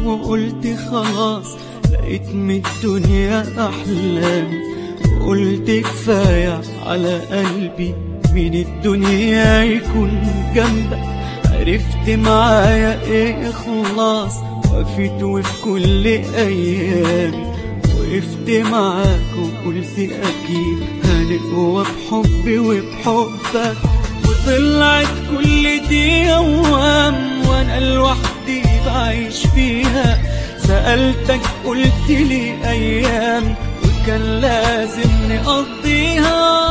وقلت خلاص لقيت من الدنيا أحلامي وقلت كفاية على قلبي من الدنيا يكون جنبك عرفت معايا ايه اخلاص وقفت وفي كل ايامي وقفت معاك وقلت اكيد هنقوى بحبي وبحبك وطلعت كل دي اوام وانا لوحدي بعيش فيها سألتك قلت لي ايام وكان لازم نقضيها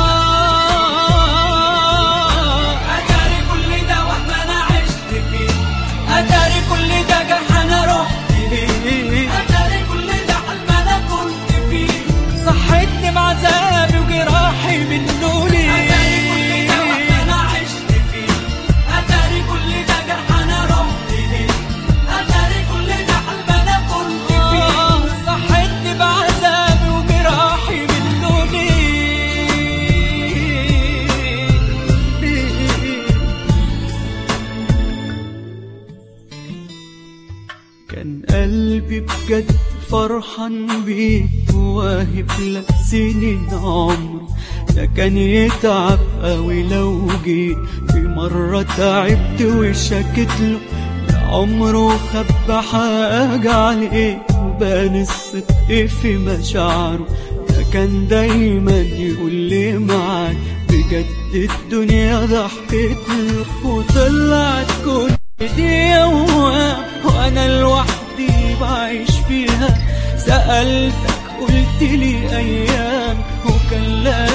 اتاري كل ده وهم انا عشت فيه اتاري كل ده جرح انا رحت ليه اتاري كل ده حلم انا كنت فيه صحتني بعذابي وجراحي منه ليه اتاري كل ده وهم انا عشت فيه اتاري كل ده جرح انا رحت ليه اتاري كل ده حلم انا كنت فيه آه، صحتني بعذابي وجراحي منه ليه كان قلبي بجد فرحان بيك وواهب لك سنين عمر ده كان يتعب قوي لو جيت في مرة تعبت وشكت له عمره خبى حاجة عليك وبان الصدق في مشاعره ده كان دايما يقول لي معاك بجد الدنيا ضحكت له وطلعت كل دي أوهام وانا لوحدي بعيش فيها سألتك قلت لي ايام وكان لازم